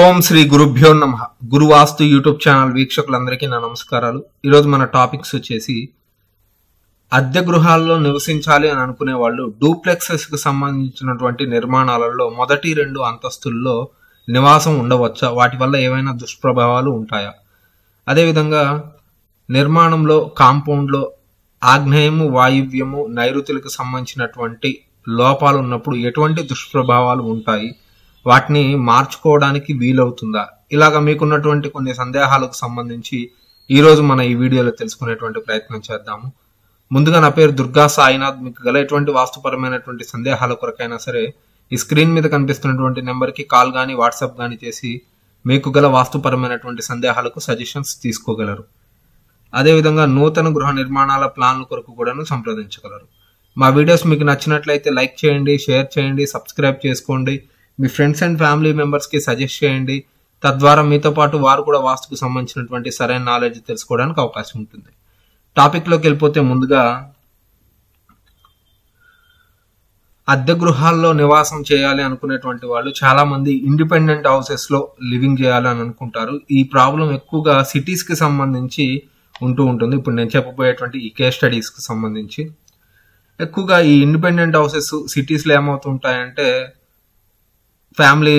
ఓం శ్రీ గురుభ్యో నమ గురువాస్తు YouTube channel వీక్షకులందరికీ నా నమస్కారాలు ఈరోజు మన టాపిక్స్ వచ్చేసి అద్దె గృహాల్లో నివసించాలి అని అనుకునే వాళ్ళు డూప్లెక్సెస్ కి సంబంధించినటువంటి నిర్మాణాలలో మొదటి రెండు అంతస్తుల్లో నివాసం ఉండవచ్చా వాటి వల్ల ఏమైనా దుష్ప్రభావాలు ఉంటాయా అదేవిధంగా నిర్మాణంలో కాంపౌండ్లో ఆగ్నేయము వాయువ్యము నైరుతులకు సంబంధించినటువంటి లోపాలు ఉన్నప్పుడు ఎటువంటి దుష్ప్రభావాలు ఉంటాయి వాటిని మార్చుకోవడానికి వీలవుతుందా ఇలాగ మీకున్నటువంటి కొన్ని సందేహాలకు సంబంధించి ఈరోజు మన ఈ వీడియోలో తెలుసుకునేటువంటి ప్రయత్నం చేద్దాము ముందుగా నా పేరు దుర్గా సాయినాథ్ మీకు గల ఎటువంటి వాస్తుపరమైనటువంటి సందేహాల కొరకైనా సరే ఈ స్క్రీన్ మీద కనిపిస్తున్నటువంటి నెంబర్కి కాల్ కానీ వాట్సాప్ కానీ చేసి మీకు గల వాస్తుపరమైనటువంటి సందేహాలకు సజెషన్స్ తీసుకోగలరు అదేవిధంగా నూతన గృహ నిర్మాణాల ప్లాన్ల కొరకు కూడాను సంప్రదించగలరు మా వీడియోస్ మీకు నచ్చినట్లయితే లైక్ చేయండి షేర్ చేయండి సబ్స్క్రైబ్ చేసుకోండి మీ ఫ్రెండ్స్ అండ్ ఫ్యామిలీ మెంబర్స్కి సజెస్ట్ చేయండి తద్వారా మీతో పాటు వారు కూడా వాస్తుకు సంబంధించినటువంటి సరైన నాలెడ్జ్ తెలుసుకోవడానికి అవకాశం ఉంటుంది టాపిక్లోకి వెళ్ళిపోతే ముందుగా అద్దె గృహాల్లో నివాసం చేయాలి అనుకునేటువంటి వాళ్ళు చాలా మంది ఇండిపెండెంట్ హౌసెస్ లో లివింగ్ చేయాలి అని అనుకుంటారు ఈ ప్రాబ్లం ఎక్కువగా సిటీస్ కి సంబంధించి ఉంటూ ఉంటుంది ఇప్పుడు నేను చెప్పబోయేటువంటి ఈ కేస్ స్టడీస్ కి సంబంధించి ఎక్కువగా ఈ ఇండిపెండెంట్ హౌసెస్ సిటీస్ లో ఏమవుతుంటాయంటే ఫ్యామిలీ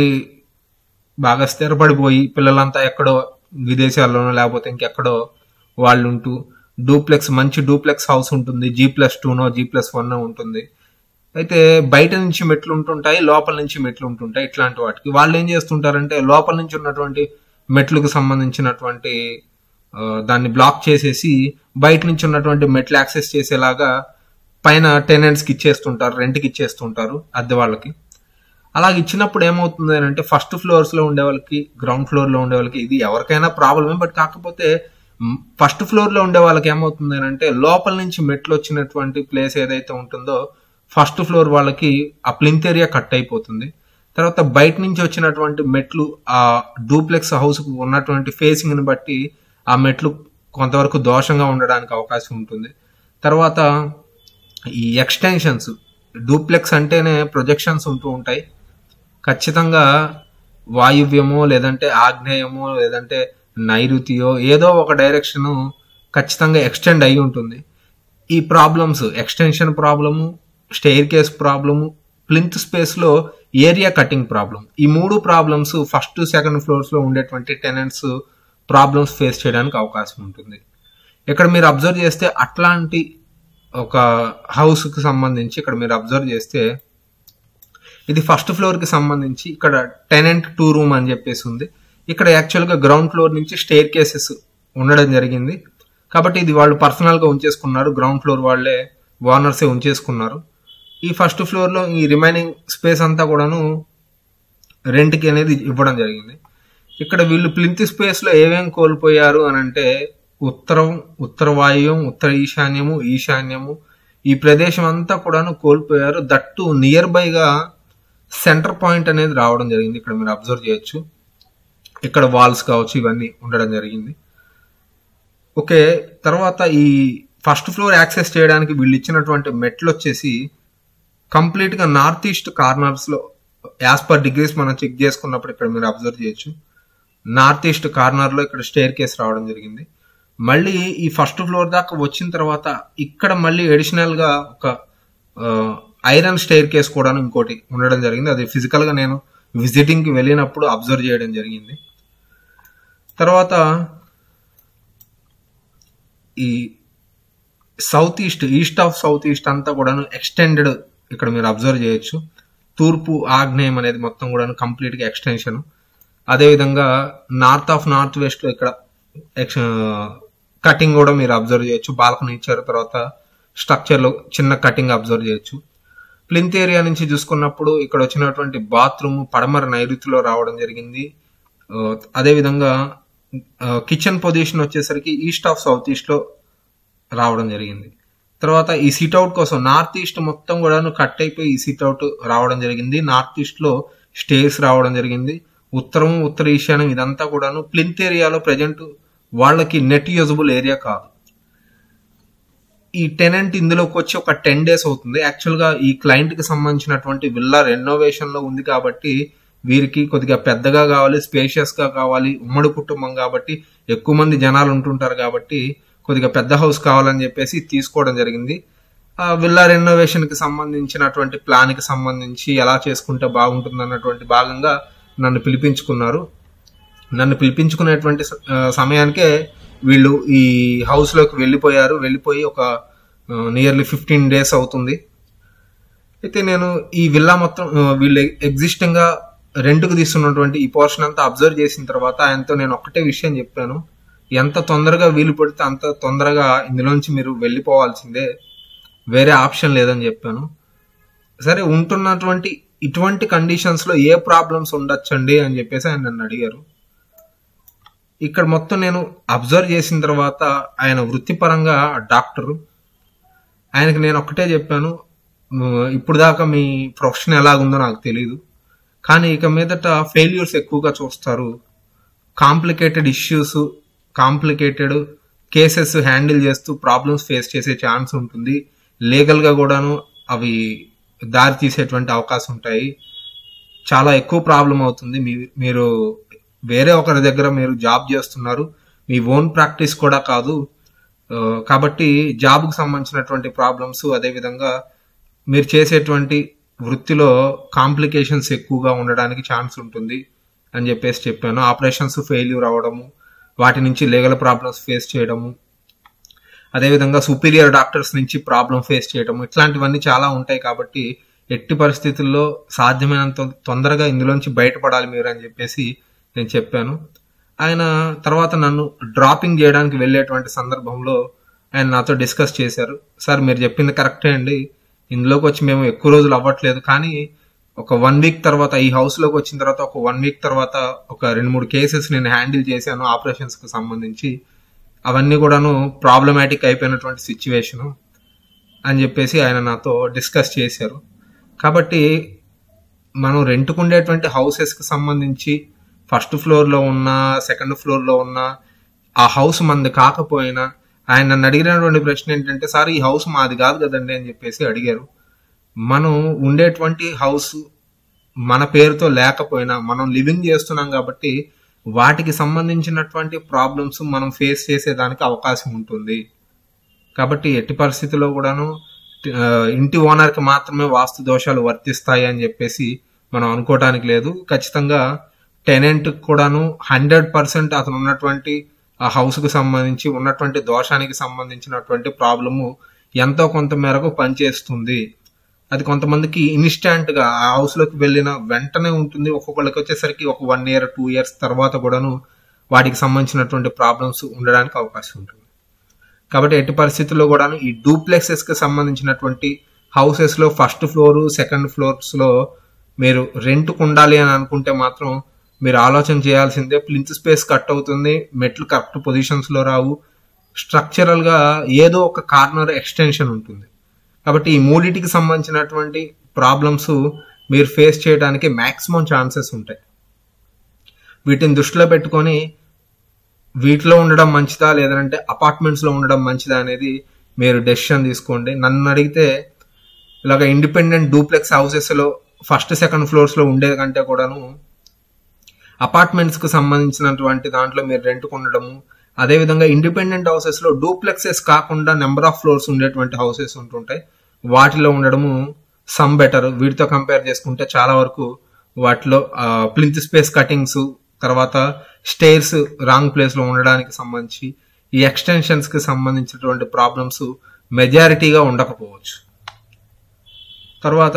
బాగా స్థిరపడిపోయి పిల్లలంతా ఎక్కడో విదేశాల్లోనో లేకపోతే ఇంకెక్కడో వాళ్ళు ఉంటూ డూప్లెక్స్ మంచి డూప్లెక్స్ హౌస్ ఉంటుంది జీ ప్లస్ టూనో జీ ప్లస్ వన్ ఉంటుంది అయితే బయట నుంచి మెట్లు ఉంటుంటాయి లోపల నుంచి మెట్లు ఉంటుంటాయి ఇట్లాంటి వాటికి వాళ్ళు ఏం చేస్తుంటారంటే లోపల నుంచి ఉన్నటువంటి మెట్లకు సంబంధించినటువంటి ఆ, దాన్ని బ్లాక్ చేసేసి బయట నుంచి ఉన్నటువంటి మెట్లు యాక్సెస్ చేసేలాగా పైన టెనెంట్స్కి ఇచ్చేస్తుంటారు రెంట్కి ఇచ్చేస్తుంటారు అద్దె వాళ్ళకి అలాగ ఇచ్చినప్పుడు ఏమవుతుంది అని అంటే ఫస్ట్ ఫ్లోర్స్ లో ఉండే వాళ్ళకి గ్రౌండ్ ఫ్లోర్ లో ఉండే వాళ్ళకి ఇది ఎవరికైనా ప్రాబ్లమే బట్ కాకపోతే ఫస్ట్ ఫ్లోర్ లో ఉండే వాళ్ళకి ఏమవుతుంది అని అంటే లోపల నుంచి మెట్లు వచ్చినటువంటి ప్లేస్ ఏదైతే ఉంటుందో ఫస్ట్ ఫ్లోర్ వాళ్ళకి ఆ ప్లింత్ ఏరియా కట్ అయిపోతుంది తర్వాత బయట నుంచి వచ్చినటువంటి మెట్లు ఆ డూప్లెక్స్ హౌస్ కు ఉన్నటువంటి ఫేసింగ్ ని బట్టి ఆ మెట్లు కొంతవరకు దోషంగా ఉండడానికి అవకాశం ఉంటుంది తర్వాత ఈ ఎక్స్టెన్షన్స్ డూప్లెక్స్ అంటేనే ప్రొజెక్షన్స్ ఉంటూ ఉంటాయి ఖచ్చితంగా వాయువ్యమో లేదంటే ఆగ్నేయమో లేదంటే నైరుతియో ఏదో ఒక డైరెక్షన్ ఖచ్చితంగా ఎక్స్టెండ్ అయి ఉంటుంది ఈ problems extension problem staircase problem plinth space లో ఏరియా కటింగ్ ప్రాబ్లం ఈ మూడు ప్రాబ్లమ్స్ ఫస్ట్ సెకండ్ ఫ్లోర్స్ లో ఉండేటువంటి టెనెంట్స్ ప్రాబ్లమ్స్ ఫేస్ చేయడానికి అవకాశం ఉంటుంది ఇక్కడ మీరు అబ్జర్వ్ చేస్తే అట్లాంటి ఒక హౌస్ కి సంబంధించి ఇక్కడ మీరు అబ్జర్వ్ చేస్తే ఇది ఫస్ట్ ఫ్లోర్ కి సంబంధించి ఇక్కడ టెనెంట్ టూ రూమ్ అని చెప్పేసి ఉంది ఇక్కడ యాక్చువల్ గా గ్రౌండ్ ఫ్లోర్ నుంచి స్టేర్ కేసెస్ ఉండడం జరిగింది కాబట్టి ఇది వాళ్ళు పర్సనల్ గా ఉంచేసుకున్నారు గ్రౌండ్ ఫ్లోర్ వాళ్ళే ఓనర్సే ఉంచేసుకున్నారు ఈ ఫస్ట్ ఫ్లోర్ లో ఈ రిమైనింగ్ స్పేస్ అంతా కూడాను రెంట్ కి అనేది ఇవ్వడం జరిగింది ఇక్కడ వీళ్ళు ప్లింత్ స్పేస్ లో ఏమేం కోల్పోయారు అని అంటే ఉత్తరం ఉత్తర వాయువ్యం ఉత్తర ఈశాన్యము ఈశాన్యము ఈ ప్రదేశం అంతా కూడాను కోల్పోయారు దట్టు నియర్ బైగా సెంటర్ పాయింట్ అనేది రావడం జరిగింది ఇక్కడ మీరు అబ్జర్వ్ చేయొచ్చు ఇక్కడ వాల్స్ కావచ్చు ఇవన్నీ ఉండడం జరిగింది ఓకే తర్వాత ఈ ఫస్ట్ ఫ్లోర్ యాక్సెస్ చేయడానికి వీళ్ళు ఇచ్చినటువంటి మెట్లు వచ్చేసి కంప్లీట్ గా నార్త్ ఈస్ట్ కార్నర్స్ లో యాజ్ పర్ డిగ్రీస్ మనం చెక్ చేసుకున్నప్పుడు ఇక్కడ మీరు అబ్జర్వ్ చేయొచ్చు నార్త్ ఈస్ట్ కార్నర్ లో ఇక్కడ స్టేర్ కేస్ రావడం జరిగింది మళ్ళీ ఈ ఫస్ట్ ఫ్లోర్ దాకా వచ్చిన తర్వాత ఇక్కడ మళ్ళీ అడిషనల్ గా ఒక ఐరన్ స్టేర్ కేస్ కూడా ఇంకోటి ఉండడం జరిగింది అది ఫిజికల్ గా నేను విజిటింగ్ కి వెళ్ళినప్పుడు అబ్జర్వ్ చేయడం జరిగింది తర్వాత ఈ south east east of south east అంతా కూడాను ఎక్స్టెండెడ్ ఇక్కడ మీరు అబ్జర్వ్ చేయొచ్చు తూర్పు ఆగ్నేయం అనేది మొత్తం కూడాను కంప్లీట్ గా ఎక్స్టెన్షన్ అదేవిధంగా నార్త్ ఆఫ్ నార్త్ వెస్ట్ లో ఇక్కడ కటింగ్ కూడా మీరు అబ్జర్వ్ చేయొచ్చు బాల్కనీ ఇచ్చారు తర్వాత స్ట్రక్చర్ లో చిన్న కటింగ్ అబ్జర్వ్ చేయొచ్చు ప్లింత్ ఏరియా నుంచి చూసుకున్నప్పుడు ఇక్కడ వచ్చినటువంటి బాత్రూమ్ పడమర నైరుతిలో రావడం జరిగింది ఆ, అదేవిధంగా కిచెన్ పొజిషన్ వచ్చేసరికి ఈస్ట్ ఆఫ్ సౌత్ ఈస్ట్ లో రావడం జరిగింది తర్వాత ఈ సిట్అవుట్ కోసం నార్త్ ఈస్ట్ మొత్తం కూడా కట్ అయిపోయి ఈ సిట్అవుట్ రావడం జరిగింది నార్త్ ఈస్ట్ లో స్టేర్స్ రావడం జరిగింది ఉత్తరం ఉత్తర ఈశాన్యం ఇదంతా కూడాను ప్లింత్ ఏరియాలో ప్రజెంట్ వాళ్ళకి నెట్ యూజబుల్ ఏరియా కాదు ఈ టెనెంట్ ఇందులోకి వచ్చి ఒక టెన్ డేస్ అవుతుంది యాక్చువల్ గా ఈ క్లయింట్ కి సంబంధించినటువంటి విల్లా రెనోవేషన్ లో ఉంది కాబట్టి వీరికి కొద్దిగా పెద్దగా కావాలి స్పేషియస్ గా కావాలి ఉమ్మడి కుటుంబం కాబట్టి ఎక్కువ మంది జనాలు ఉంటుంటారు కాబట్టి కొద్దిగా పెద్ద హౌస్ కావాలని చెప్పేసి తీసుకోవడం జరిగింది ఆ విల్లా రెనోవేషన్ కి సంబంధించినటువంటి ప్లాన్ కి సంబంధించి ఎలా చేసుకుంటే బాగుంటుంది అన్నటువంటి భాగంగా నన్ను పిలిపించుకున్నారు నన్ను పిలిపించుకునేటువంటి స- ఆ, సమయానికే వీళ్ళు ఈ హౌస్ లోకి వెళ్ళిపోయారు వెళ్ళిపోయి ఒక నియర్లీ ఫిఫ్టీన్ డేస్ అవుతుంది అయితే నేను ఈ విల్లా మొత్తం ఆ, వీళ్ళు ఎగ్జిస్టింగ్ గా రెంట్కు తీసుకున్నటువంటి ఈ పోర్షన్ అంతా అబ్జర్వ్ చేసిన తర్వాత ఆయనతో నేను ఒక్కటే విషయం చెప్పాను ఎంత తొందరగా వీలు పడితే అంత తొందరగా ఇందులోంచి మీరు వెళ్ళిపోవాల్సిందే వేరే ఆప్షన్ లేదని చెప్పాను సరే ఉంటున్నటువంటి ఇటువంటి కండిషన్స్ లో ఏ ప్రాబ్లమ్స్ ఉండొచ్చండి అని చెప్పేసి ఆయన నన్ను అడిగారు ఇక్కడ మొత్తం నేను అబ్జర్వ్ చేసిన తర్వాత ఆయన వృత్తిపరంగా డాక్టర్ ఆయనకి నేను ఒక్కటే చెప్పాను "మ్, ఇప్పుడు దాకా మీ ప్రొఫెషన్ ఎలాగుందో నాకు తెలియదు కానీ ఇక మీదట ఫెయిల్యూర్స్ ఎక్కువగా చూస్తారు complicated issues complicated cases handle చేస్తూ ప్రాబ్లమ్స్ ఫేస్ చేసే ఛాన్స్ ఉంటుంది లీగల్ గా కూడాను అవి దారి తీసేటువంటి అవకాశం ఉంటాయి చాలా ఎక్కువ ప్రాబ్లం అవుతుంది మీ మీరు వేరే ఒకరి దగ్గర మీరు జాబ్ చేస్తున్నారు మీ ఓన్ ప్రాక్టీస్ కూడా కాదు ఆ, కాబట్టి జాబ్కి సంబంధించినటువంటి ప్రాబ్లమ్స్ అదేవిధంగా మీరు చేసేటువంటి వృత్తిలో కాంప్లికేషన్స్ ఎక్కువగా ఉండడానికి ఛాన్స్ ఉంటుంది అని చెప్పేసి చెప్పాను ఆపరేషన్స్ ఫెయిల్యూర్ అవ్వడము వాటి నుంచి లీగల్ ప్రాబ్లమ్స్ ఫేస్ చేయడము అదేవిధంగా సుపీరియర్ డాక్టర్స్ నుంచి ప్రాబ్లం ఫేస్ చేయడం ఇట్లాంటివన్నీ చాలా ఉంటాయి కాబట్టి ఎట్టి పరిస్థితుల్లో సాధ్యమైనంత తొందరగా ఇందులోంచి బయటపడాలి మీరు అని చెప్పేసి నేను చెప్పాను ఆయన తర్వాత నన్ను డ్రాపింగ్ చేయడానికి వెళ్ళేటువంటి సందర్భంలో ఆయన నాతో డిస్కస్ చేశారు సార్ మీరు చెప్పింది కరెక్టే అండి ఇందులోకి వచ్చి మేము ఎక్కువ రోజులు అవ్వట్లేదు కానీ ఒక వన్ వీక్ తర్వాత ఈ హౌస్ లోకి వచ్చిన తర్వాత ఒక వన్ వీక్ తర్వాత ఒక రెండు మూడు కేసెస్ నేను హ్యాండిల్ చేశాను ఆపరేషన్స్ కు సంబంధించి అవన్నీ కూడాను ప్రాబ్లమాటిక్ అయిపోయినటువంటి సిచ్యువేషను అని చెప్పేసి ఆయన నాతో డిస్కస్ చేశారు కాబట్టి మనం రెంట్కు ఉండేటువంటి హౌసెస్ కి సంబంధించి ఫస్ట్ ఫ్లోర్ లో ఉన్న సెకండ్ ఫ్లోర్ లో ఉన్న ఆ హౌస్ మంది కాకపోయినా ఆయన నన్ను అడిగినటువంటి ప్రశ్న ఏంటంటే సార్ ఈ హౌస్ మాది కాదు కదండి అని చెప్పేసి అడిగారు మనం ఉండేటువంటి హౌస్ మన పేరుతో లేకపోయినా మనం లివింగ్ చేస్తున్నాం కాబట్టి వాటికి సంబంధించినటువంటి ప్రాబ్లమ్స్ మనం ఫేస్ చేసేదానికి అవకాశం ఉంటుంది కాబట్టి ఎట్టి పరిస్థితుల్లో కూడాను ఆ, ఇంటి ఓనర్ కి మాత్రమే వాస్తు దోషాలు వర్తిస్తాయి అని చెప్పేసి మనం అనుకోవటానికి లేదు ఖచ్చితంగా టెనెంట్ కూడాను హండ్రెడ్ పర్సెంట్ అతను ఉన్నటువంటి ఆ హౌస్ కు సంబంధించి ఉన్నటువంటి దోషానికి సంబంధించినటువంటి ప్రాబ్లము ఎంతో కొంత మేరకు పనిచేస్తుంది అది కొంతమందికి ఇన్స్టాంట్ గా ఆ హౌస్ లోకి వెళ్ళిన వెంటనే ఉంటుంది ఒక్కొక్కళ్ళకి వచ్చేసరికి ఒక వన్ ఇయర్ టూ ఇయర్స్ తర్వాత కూడాను వాటికి సంబంధించినటువంటి ప్రాబ్లమ్స్ ఉండడానికి అవకాశం ఉంటుంది కాబట్టి ఎట్టి పరిస్థితుల్లో కూడా ఈ డూప్లెక్సెస్ కి సంబంధించినటువంటి హౌసెస్ లో ఫస్ట్ ఫ్లోర్ సెకండ్ ఫ్లోర్స్ లో మీరు రెంట్ ఉండాలి అని అనుకుంటే మాత్రం మీరు ఆలోచన చేయాల్సిందే ప్లింత్ స్పేస్ కట్ అవుతుంది మెట్లు కరెక్ట్ పొజిషన్స్ లో రావు స్ట్రక్చరల్ గా ఏదో ఒక కార్నర్ ఎక్స్టెన్షన్ ఉంటుంది కాబట్టి ఈ మూడిటికి సంబంధించినటువంటి ప్రాబ్లమ్స్ మీరు ఫేస్ చేయడానికి మాక్సిమం ఛాన్సెస్ ఉంటాయి వీటిని దృష్టిలో పెట్టుకొని వీటిలో ఉండడం మంచిదా లేదంటే అపార్ట్మెంట్స్ లో ఉండడం మంచిదా అనేది మీరు డెసిషన్ తీసుకోండి నన్ను అడిగితే ఇలాగ ఇండిపెండెంట్ డూప్లెక్స్ హౌసెస్ లో ఫస్ట్ సెకండ్ ఫ్లోర్స్ లో ఉండే కంటే కూడాను అపార్ట్మెంట్స్ కు సంబంధించినటువంటి దాంట్లో మీరు రెంట్ ఉండడము అదేవిధంగా ఇండిపెండెంట్ హౌసెస్ లో డూప్లెక్సెస్ కాకుండా నెంబర్ ఆఫ్ ఫ్లోర్స్ ఉండేటువంటి హౌసెస్ ఉంటుంటాయి వాటిలో ఉండడము సమ్ బెటర్ వీటితో కంపేర్ చేసుకుంటే చాలా వరకు వాటిలో ప్లింత్ స్పేస్ కటింగ్స్ తర్వాత స్టేర్స్ రాంగ్ ప్లేస్ లో ఉండడానికి సంబంధించి ఈ ఎక్స్టెన్షన్స్ కి సంబంధించినటువంటి ప్రాబ్లమ్స్ మెజారిటీగా ఉండకపోవచ్చు తర్వాత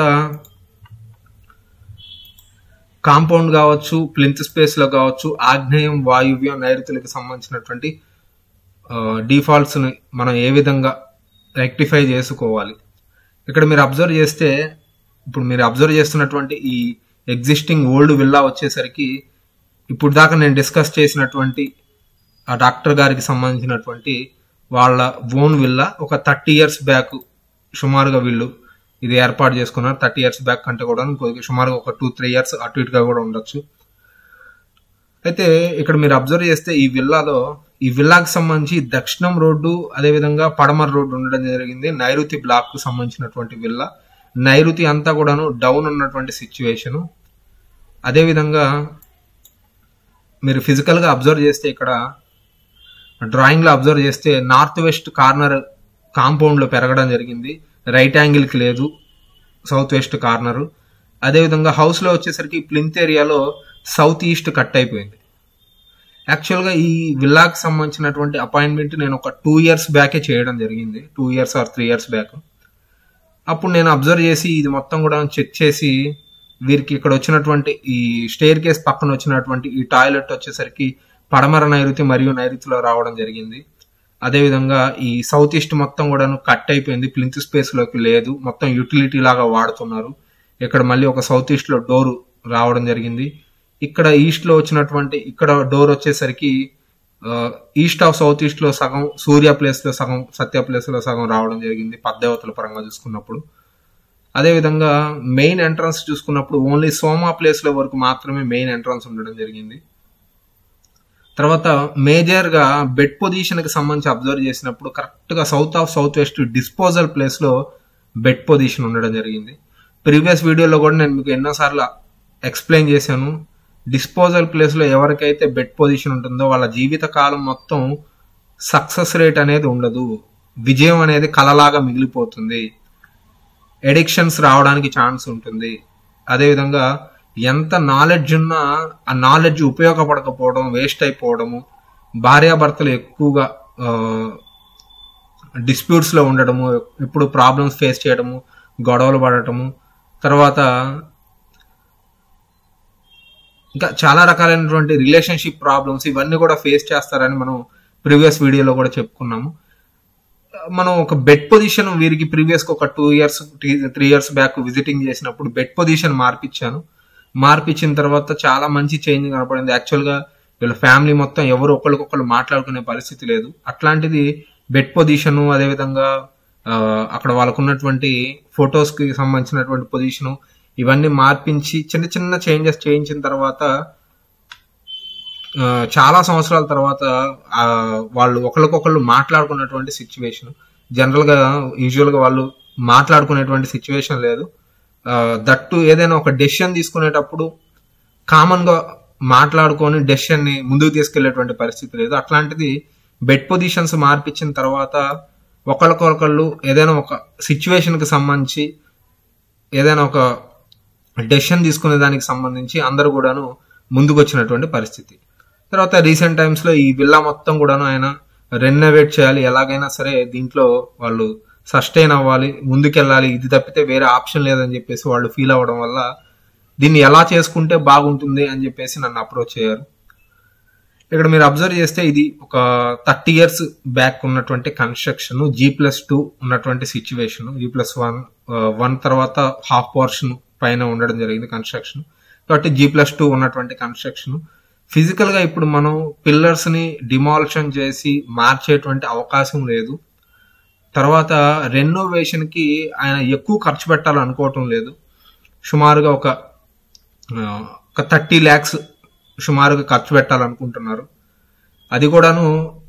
కాంపౌండ్ కావచ్చు ప్లింత్ స్పేస్ లో కావచ్చు ఆగ్నేయం వాయువ్యం నైరుతులకు సంబంధించినటువంటి డిఫాల్ట్స్ ని మనం ఏ విధంగా రెక్టిఫై చేసుకోవాలి ఇక్కడ మీరు అబ్జర్వ్ చేస్తే ఇప్పుడు మీరు అబ్జర్వ్ చేస్తున్నటువంటి ఈ ఎగ్జిస్టింగ్ ఓల్డ్ విల్లా వచ్చేసరికి ఇప్పుడు దాకా నేను డిస్కస్ చేసినటువంటి ఆ డాక్టర్ గారికి సంబంధించినటువంటి వాళ్ళ ఓన్ విల్లా ఒక థర్టీ ఇయర్స్ బ్యాక్ సుమారుగా వీళ్ళు ఇది ఏర్పాటు చేసుకున్నారు థర్టీ ఇయర్స్ బ్యాక్ కంటే కూడా కొద్దిగా సుమారుగా ఒక టూ త్రీ ఇయర్స్ అటు ఇటుగా కూడా ఉండొచ్చు అయితే ఇక్కడ మీరు అబ్జర్వ్ చేస్తే ఈ విల్లాలో ఈ విల్లాకి సంబంధించి దక్షిణం రోడ్డు అదేవిధంగా పడమర రోడ్డు ఉండడం జరిగింది నైరుతి బ్లాక్ కు సంబంధించినటువంటి విల్లా నైరుతి అంతా కూడాను డౌన్ ఉన్నటువంటి సిచ్యువేషన్ అదేవిధంగా మీరు ఫిజికల్గా అబ్జర్వ్ చేస్తే ఇక్కడ డ్రాయింగ్లో అబ్జర్వ్ చేస్తే నార్త్ వెస్ట్ కార్నర్ కాంపౌండ్లో పెరగడం జరిగింది రైట్ యాంగిల్కి లేదు సౌత్ వెస్ట్ కార్నర్ అదేవిధంగా హౌస్లో వచ్చేసరికి ప్లింత్ ఏరియాలో సౌత్ ఈస్ట్ కట్ అయిపోయింది యాక్చువల్గా ఈ విల్లాకి సంబంధించినటువంటి అపాయింట్మెంట్ నేను ఒక టూ ఇయర్స్ బ్యాకే చేయడం జరిగింది two years or three years back అప్పుడు నేను అబ్జర్వ్ చేసి ఇది మొత్తం కూడా చెక్ చేసి వీరికి ఇక్కడ వచ్చినటువంటి ఈ స్టేర్ కేస్ పక్కన వచ్చినటువంటి ఈ టాయిలెట్ వచ్చేసరికి పడమర నైరుతి మరియు నైరుతిలో రావడం జరిగింది అదేవిధంగా ఈ సౌత్ ఈస్ట్ మొత్తం కూడాను కట్ అయిపోయింది ప్లింత్ స్పేస్ లోకి లేదు మొత్తం యూటిలిటీ లాగా వాడుతున్నారు ఇక్కడ మళ్ళీ ఒక సౌత్ ఈస్ట్ లో డోర్ రావడం జరిగింది ఇక్కడ ఈస్ట్ లో వచ్చినటువంటి ఇక్కడ డోర్ వచ్చేసరికి ఈస్ట్ ఆఫ్ సౌత్ ఈస్ట్ లో సగం సూర్య ప్లేస్ లో సగం సత్య ప్లేస్ లో సగం రావడం జరిగింది పద్దేవతల పరంగా చూసుకున్నప్పుడు అదేవిధంగా మెయిన్ ఎంట్రన్స్ చూసుకున్నప్పుడు ఓన్లీ సోమా ప్లేస్ లో వరకు మాత్రమే మెయిన్ ఎంట్రన్స్ ఉండడం జరిగింది తర్వాత మేజర్ గా బెడ్ పొజిషన్ కి సంబంధించి అబ్జర్వ్ చేసినప్పుడు కరెక్ట్ గా south of south west disposal place లో బెడ్ పొజిషన్ ఉండడం జరిగింది ప్రీవియస్ వీడియోలో కూడా నేను మీకు ఎన్నోసార్లు ఎక్స్ప్లెయిన్ చేశాను డిస్పోజల్ ప్లేస్ లో ఎవరికైతే బెడ్ పొజిషన్ ఉంటుందో వాళ్ళ జీవిత కాలం మొత్తం సక్సెస్ రేట్ అనేది ఉండదు విజయం అనేది కలలాగా మిగిలిపోతుంది ఎడిక్షన్స్ రావడానికి ఛాన్స్ ఉంటుంది అదేవిధంగా ఎంత నాలెడ్జ్ ఉన్నా ఆ నాలెడ్జ్ ఉపయోగపడకపోవడం వేస్ట్ అయిపోవడము భార్యాభర్తలు ఎక్కువగా డిస్ప్యూట్స్ లో ఉండడము ఎప్పుడు ప్రాబ్లమ్స్ ఫేస్ చేయడము గొడవలు పడటము తర్వాత ఇంకా చాలా రకాలైనటువంటి రిలేషన్షిప్ ప్రాబ్లమ్స్ ఇవన్నీ కూడా ఫేస్ చేస్తారని మనం ప్రీవియస్ వీడియోలో కూడా చెప్పుకున్నాము మనం ఒక బెడ్ పొజిషన్ వీరికి ప్రీవియస్ ఒక two years three years back visiting చేసినప్పుడు బెడ్ పొజిషన్ మార్పిచ్చాను మార్పిచ్చిన తర్వాత చాలా మంచి చేంజ్ కనపడింది యాక్చువల్గా వీళ్ళ ఫ్యామిలీ మొత్తం ఎవరు ఒకరికొకరు మాట్లాడుకునే పరిస్థితి లేదు అట్లాంటిది బెడ్ పొజిషన్ అదేవిధంగా అక్కడ వాళ్ళకు ఉన్నటువంటి ఫొటోస్ కి సంబంధించినటువంటి పొజిషను ఇవన్నీ మార్పించి చిన్న చిన్న చేంజెస్ చేయించిన తర్వాత చాలా సంవత్సరాల తర్వాత వాళ్ళు ఒకరికొకళ్ళు మాట్లాడుకున్నటువంటి సిచ్యువేషన్ జనరల్ గా యూజువల్ గా వాళ్ళు మాట్లాడుకునేటువంటి సిచ్యువేషన్ లేదు దట్టు ఏదైనా ఒక డెసిషన్ తీసుకునేటప్పుడు కామన్ గా మాట్లాడుకొని డెసిషన్ ని ముందుకు తీసుకెళ్లేటువంటి పరిస్థితి లేదు అట్లాంటిది బెడ్ పొజిషన్స్ మార్పించిన తర్వాత ఒకరికొకళ్ళు ఏదైనా ఒక సిచ్యువేషన్ కి సంబంధించి ఏదైనా ఒక డెసిషన్ తీసుకునే దానికి సంబంధించి అందరూ కూడాను ముందుకు వచ్చినటువంటి పరిస్థితి తర్వాత రీసెంట్ టైమ్స్ లో ఈ విల్లా మొత్తం కూడాను ఆయన రెనోవేట్ చేయాలి ఎలాగైనా సరే దీంట్లో వాళ్ళు సస్టైన్ అవ్వాలి ముందుకెళ్ళాలి ఇది తప్పితే వేరే ఆప్షన్ లేదని చెప్పేసి వాళ్ళు ఫీల్ అవ్వడం వల్ల దీన్ని ఎలా చేసుకుంటే బాగుంటుంది అని చెప్పేసి నన్ను అప్రోచ్ అయ్యారు ఇక్కడ మీరు అబ్జర్వ్ చేస్తే ఇది ఒక థర్టీ ఇయర్స్ బ్యాక్ ఉన్నటువంటి కన్స్ట్రక్షన్ జీ ప్లస్ టూ ఉన్నటువంటి situation G plus one one తర్వాత హాఫ్ పోర్షన్ పైన ఉండడం జరిగింది కన్స్ట్రక్షన్ కాబట్టి జీ ప్లస్ టూ ఉన్నటువంటి కన్స్ట్రక్షన్ ఫిజికల్ గా ఇప్పుడు మనం పిల్లర్స్ ని డిమాల్షన్ చేసి మార్చేటువంటి అవకాశం లేదు తర్వాత రెనోవేషన్ కి ఆయన ఎక్కువ ఖర్చు పెట్టాలనుకోవటం లేదు సుమారుగా ఒక ఒక థర్టీ ల్యాక్స్ సుమారుగా ఖర్చు పెట్టాలనుకుంటున్నారు అది కూడాను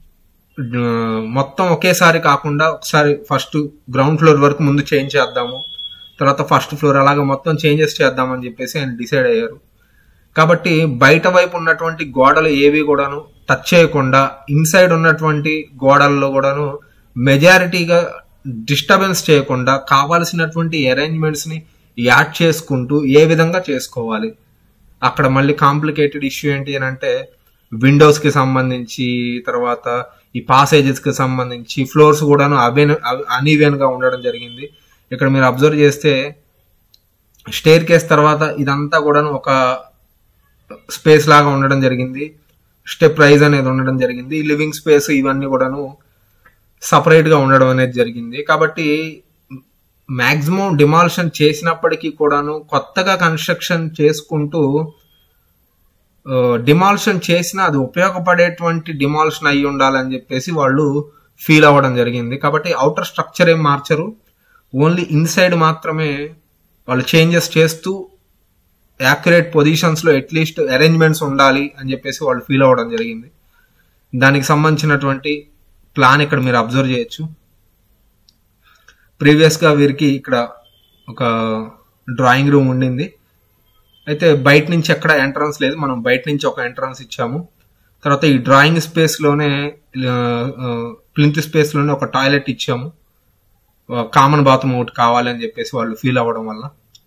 మొత్తం ఒకేసారి కాకుండా ఒకసారి ఫస్ట్ గ్రౌండ్ ఫ్లోర్ వరకు ముందు చేంజ్ చేద్దాము తర్వాత ఫస్ట్ ఫ్లోర్ అలాగే మొత్తం చేంజెస్ చేద్దామని చెప్పేసి ఆయన డిసైడ్ అయ్యారు కాబట్టి బయట వైపు ఉన్నటువంటి గోడలు ఏవి కూడాను టచ్ చేయకుండా ఇన్సైడ్ ఉన్నటువంటి గోడల్లో కూడాను మెజారిటీగా డిస్టర్బెన్స్ చేయకుండా కావాల్సినటువంటి అరేంజ్మెంట్స్ ని యాడ్ చేసుకుంటూ ఏ విధంగా చేసుకోవాలి అక్కడ మళ్ళీ కాంప్లికేటెడ్ ఇష్యూ ఏంటి అని అంటే విండోస్ కి సంబంధించి తర్వాత ఈ పాసేజెస్ కి సంబంధించి ఫ్లోర్స్ కూడాను అవెన్ అనీవెన్ గా ఉండడం జరిగింది ఇక్కడ మీరు అబ్జర్వ్ చేస్తే స్టేర్ కేస్ తర్వాత ఇదంతా కూడాను ఒక స్పేస్ లాగా ఉండడం జరిగింది స్టెప్ రైజ్ అనేది ఉండడం జరిగింది లివింగ్ స్పేస్ ఇవన్నీ కూడాను సపరేట్ గా ఉండడం అనేది జరిగింది కాబట్టి మాక్సిమం డిమాల్షన్ చేసినప్పటికీ కూడాను కొత్తగా కన్స్ట్రక్షన్ చేసుకుంటూ డిమాల్షన్ చేసినా అది ఉపయోగపడేటువంటి డిమాల్షన్ అయి ఉండాలని చెప్పేసి వాళ్ళు ఫీల్ అవ్వడం జరిగింది కాబట్టి అవుటర్ స్ట్రక్చర్ ఏం మార్చరు ఓన్లీ ఇన్సైడ్ మాత్రమే వాళ్ళు చేంజెస్ చేస్తూ యాక్యురేట్ పొజిషన్స్ లో అట్లీస్ట్ అరేంజ్మెంట్స్ ఉండాలి అని చెప్పేసి వాళ్ళు ఫీల్ అవ్వడం జరిగింది దానికి సంబంధించినటువంటి ప్లాన్ ఇక్కడ మీరు అబ్జర్వ్ చేయొచ్చు ప్రీవియస్ గా వీరికి ఇక్కడ ఒక డ్రాయింగ్ రూమ్ ఉండింది అయితే బయట నుంచి ఎక్కడ ఎంట్రన్స్ లేదు మనం బయట నుంచి ఒక ఎంట్రన్స్ ఇచ్చాము తర్వాత ఈ డ్రాయింగ్ స్పేస్ లోనే ప్లింత్ స్పేస్ లోనే ఒక టాయిలెట్ ఇచ్చాము కామన్ బాత్రూమ్ ఒకటి కావాలి అని చెప్పేసి వాళ్ళు ఫీల్ అవ్వడం వల్ల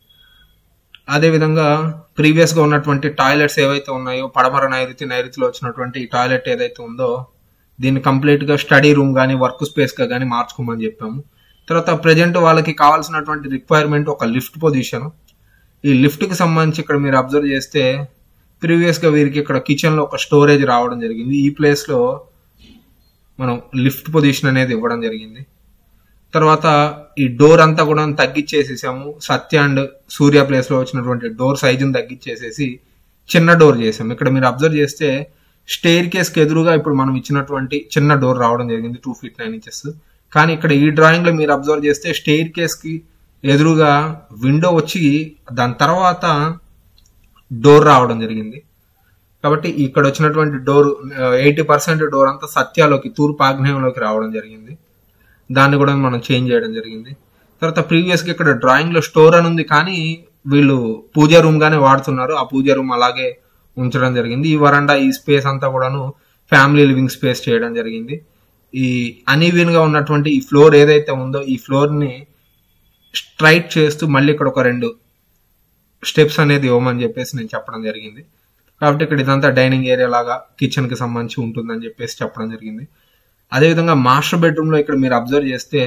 అదేవిధంగా ప్రీవియస్ గా ఉన్నటువంటి టాయిలెట్స్ ఏవైతే ఉన్నాయో పడమర నైరుతి నైరుతిలో వచ్చినటువంటి ఈ టాయిలెట్ ఏదైతే ఉందో దీన్ని కంప్లీట్ గా స్టడీ రూమ్ కానీ వర్క్ స్పేస్ గా కానీ మార్చుకోమని చెప్పాము తర్వాత ప్రజెంట్ వాళ్ళకి కావాల్సినటువంటి రిక్వైర్మెంట్ ఒక లిఫ్ట్ పొజిషన్ ఈ లిఫ్ట్ కి సంబంధించి ఇక్కడ మీరు అబ్జర్వ్ చేస్తే ప్రీవియస్ గా వీరికి ఇక్కడ కిచెన్ లో ఒక స్టోరేజ్ రావడం జరిగింది ఈ ప్లేస్ లో మనం లిఫ్ట్ పొజిషన్ అనేది ఇవ్వడం జరిగింది తర్వాత ఈ డోర్ అంతా కూడా తగ్గించేసేసాము సత్య అండ్ సూర్య ప్లేస్ లో వచ్చినటువంటి డోర్ సైజుని తగ్గించేసేసి చిన్న డోర్ చేసాము ఇక్కడ మీరు అబ్జర్వ్ చేస్తే స్టేర్ కేస్ కి ఎదురుగా ఇప్పుడు మనం ఇచ్చినటువంటి చిన్న డోర్ రావడం జరిగింది టూ ఫీట్ నైన్ ఇంచెస్ కానీ ఇక్కడ ఈ డ్రాయింగ్ లో మీరు అబ్జర్వ్ చేస్తే స్టేర్ కేస్ కి ఎదురుగా విండో వచ్చి దాని తర్వాత డోర్ రావడం జరిగింది కాబట్టి ఇక్కడ వచ్చినటువంటి డోర్ ఎయిటీ పర్సెంట్ డోర్ అంతా సత్యాలోకి తూర్పు ఆగ్నేయంలోకి రావడం జరిగింది దాన్ని కూడా మనం చేంజ్ చేయడం జరిగింది తర్వాత ప్రీవియస్ గా ఇక్కడ డ్రాయింగ్ లో స్టోర్ అని ఉంది కానీ వీళ్ళు పూజ రూమ్ గానే వాడుతున్నారు ఆ పూజ రూమ్ అలాగే ఉంచడం జరిగింది ఈ వరండా ఈ స్పేస్ అంతా కూడాను ఫ్యామిలీ లివింగ్ స్పేస్ చేయడం జరిగింది ఈ అనీవీన్ గా ఉన్నటువంటి ఈ ఫ్లోర్ ఏదైతే ఉందో ఈ ఫ్లోర్ ని స్ట్రైట్ చేస్తూ మళ్ళీ ఇక్కడ ఒక రెండు స్టెప్స్ అనేది ఇవ్వమని చెప్పేసి నేను చెప్పడం జరిగింది కాబట్టి ఇక్కడ ఇదంతా డైనింగ్ ఏరియా లాగా కిచెన్ కి సంబంధించి ఉంటుందని చెప్పేసి చెప్పడం జరిగింది అదేవిధంగా మాస్టర్ బెడ్రూమ్ లో ఇక్కడ మీరు అబ్జర్వ్ చేస్తే